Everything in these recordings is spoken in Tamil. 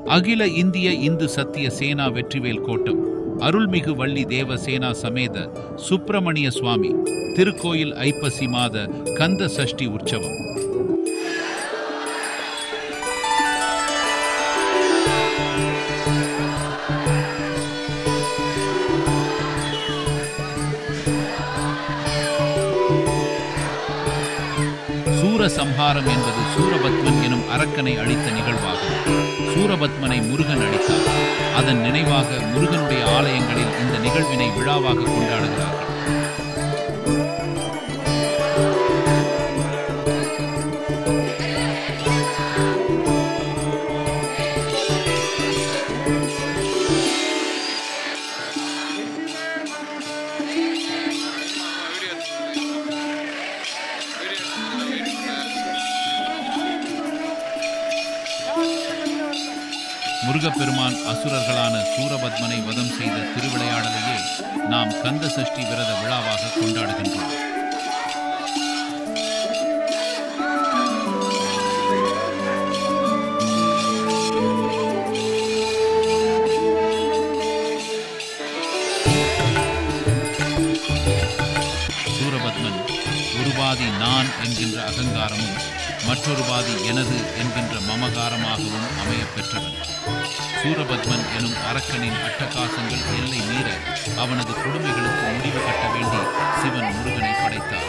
அகில இந்திய இந்து சத்திய சேனா வெற்றிவேல் கோட்டம் அருள்மிகு வள்ளி தேவ சேனா சமேத சுப்பிரமணிய சுவாமி திருக்கோயில் ஐப்பசி மாத கந்த சஷ்டி உற்சவம் சூரசம்ஹாரம் என்பது சூரபத்மன் எனும் அரக்கனை அழித்த நிகழ்வாகும் சூரபத்மனை முருகன் அழித்தார் அதன் நினைவாக முருகனுடைய ஆலயங்களில் இந்த நிகழ்வினை விழாவாக கொண்டாடுகிறார்கள் முருகப்பெருமான் அசுரர்களான சூரபத்மனை வதம் செய்த திருவிளையாடலையே நாம் கந்த சஷ்டி விரத விழாவாக கொண்டாடுகின்றோம் சூரபத்மன் ஒரு பாதி நான் என்கின்ற அகங்காரமும் மற்றொரு பாதி எனது என்கின்ற மமகாரமாகவும் அமையப் பெற்றவன் சூரபத்மன் எனும் அரக்கனின் அட்டகாசங்கள் எல்லை மீற அவனது கொடுமைகளுக்கு முடிவு கட்ட வேண்டி சிவன் முருகனை படைத்தார்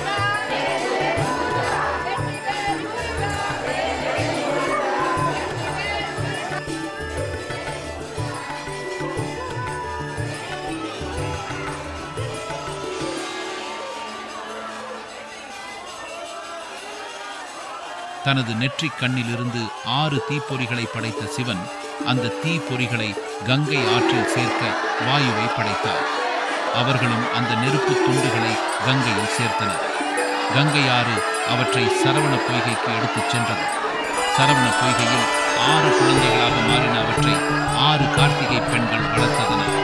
தனது நெற்றிக் கண்ணிலிருந்து ஆறு தீப்பொறிகளை படைத்த சிவன் அந்த தீப்பொறிகளை கங்கை ஆற்றில் சேர்க்க வாயுவை படைத்தார் அவர்களும் அந்த நெருப்பு துண்டுகளை கங்கையில் சேர்த்தனர் கங்கை ஆறு அவற்றை சரவண பொய்கைக்கு எடுத்துச் சென்றது சரவண பொய்கையில் ஆறு குழந்தைகளாக மாறின அவற்றை ஆறு கார்த்திகை பெண்கள் வளர்த்ததனர்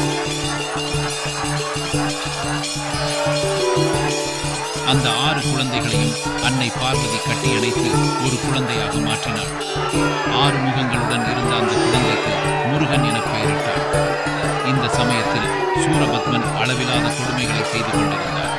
அந்த ஆறு குழந்தைகளையும் அன்னை பார்வதி கட்டியணைத்து ஒரு குழந்தையாக மாற்றினார் ஆறு முகங்களுடன் இருந்த அந்த குழந்தைக்கு முருகன் என பெயரிட்டார் இந்த சமயத்தில் சூரபத்மன் அளவிலாத கொடுமைகளை செய்து கொண்டிருந்தார்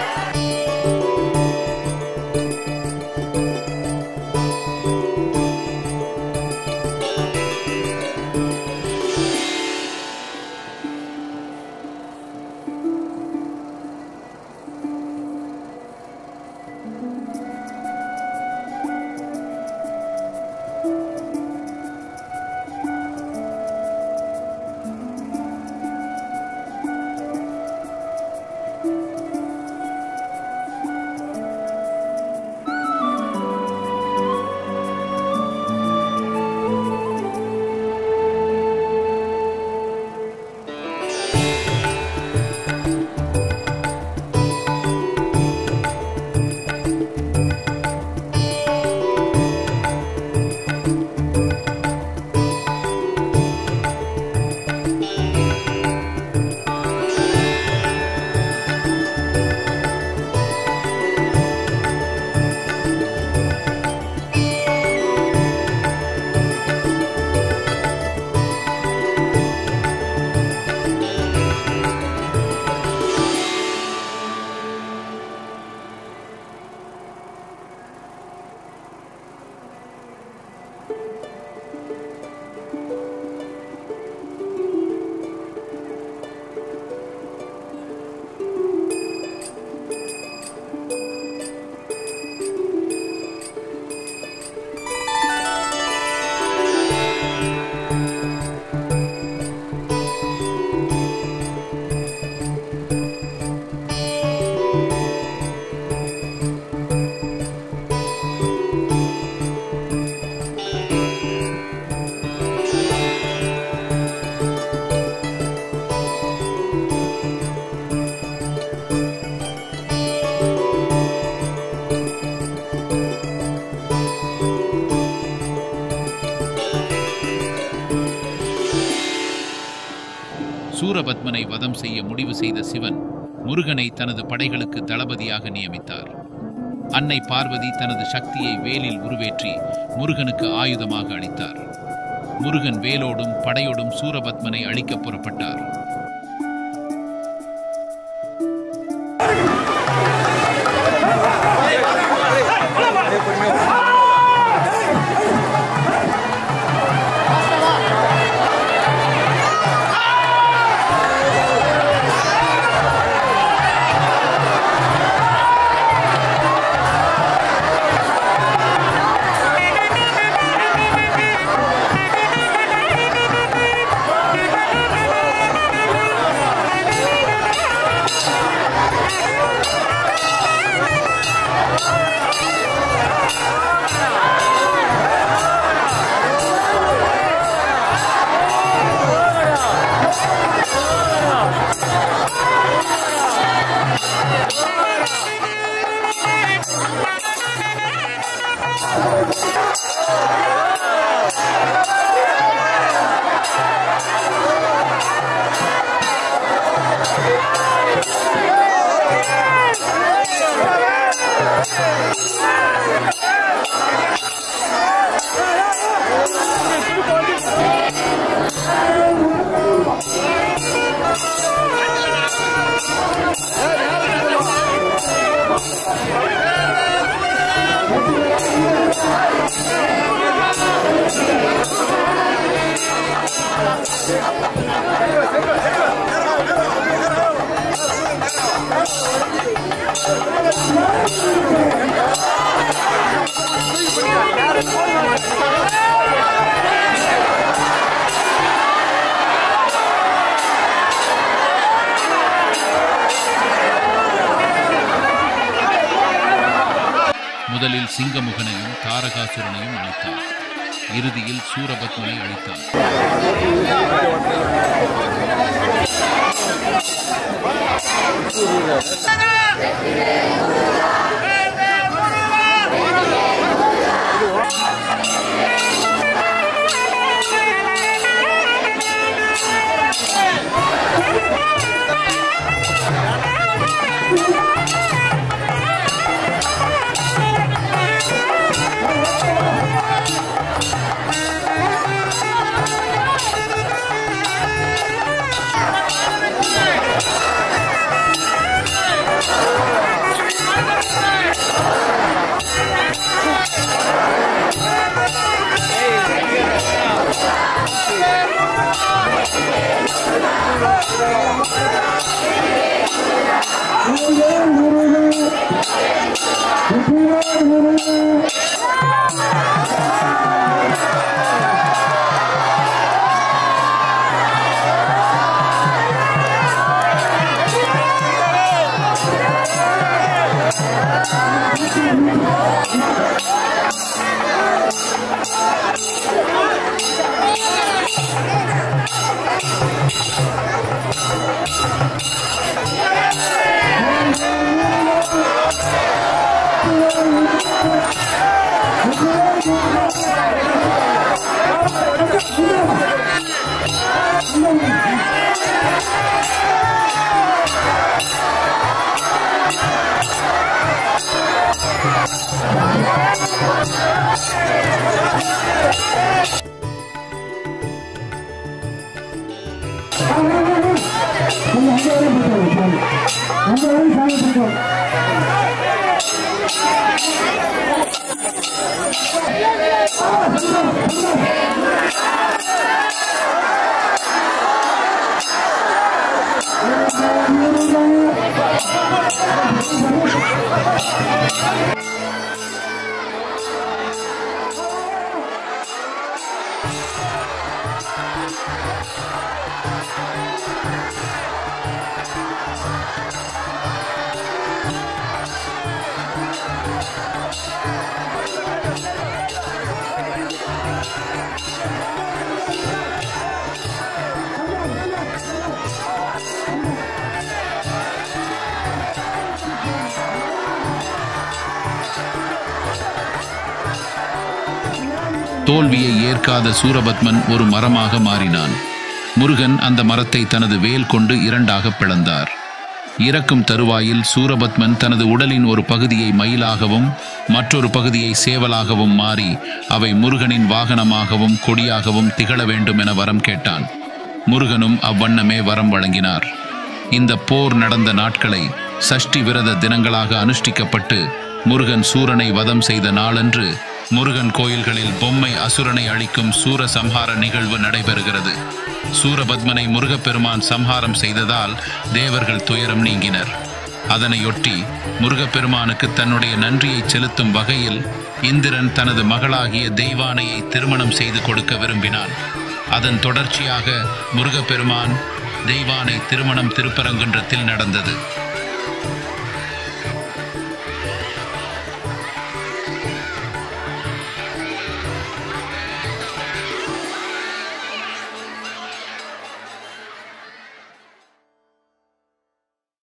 சூரபத்மனை வதம் செய்ய முடிவு செய்த சிவன் முருகனை தனது படைகளுக்கு தளபதியாக நியமித்தார் அன்னை பார்வதி தனது சக்தியை வேலில் உருவேற்றி முருகனுக்கு ஆயுதமாக அளித்தார் முருகன் வேலோடும் படையோடும் சூரபத்மனை அழிக்கப் புறப்பட்டார் முதலில் சிங்கமுகனையும் தாரகாசுரனையும் அழித்தார் இறுதியில் சூரபத்மனை அழித்தார் தோல்வியை ஏற்காத சூரபத்மன் ஒரு மரமாக மாறினான் முருகன் அந்த மரத்தை தனது வேல் கொண்டு இரண்டாக பிளந்தார் இறக்கும் தருவாயில் சூரபத்மன் தனது உடலின் ஒரு பகுதியை மயிலாகவும் மற்றொரு பகுதியை சேவலாகவும் மாறி அவை முருகனின் வாகனமாகவும் கொடியாகவும் திகழ வேண்டும் என வரம் கேட்டான் முருகனும் அவ்வண்ணமே வரம் வழங்கினார் இந்த போர் நடந்த நாட்களை சஷ்டி விரத தினங்களாக அனுஷ்டிக்கப்பட்டு முருகன் சூரனை வதம் செய்த நாளன்று முருகன் கோயில்களில் பொம்மை அசுரனை அழிக்கும் சூர சம்ஹார நிகழ்வு நடைபெறுகிறது சூரபத்மனை முருகப்பெருமான் சம்ஹாரம் செய்ததால் தேவர்கள் துயரம் நீங்கினர் அதனையொட்டி முருகப்பெருமானுக்கு தன்னுடைய நன்றியை செலுத்தும் வகையில் இந்திரன் தனது மகளாகிய தெய்வானையை திருமணம் செய்து கொடுக்க விரும்பினான் அதன் தொடர்ச்சியாக முருகப்பெருமான் தெய்வானை திருமணம் திருப்பரங்குன்றத்தில் நடந்தது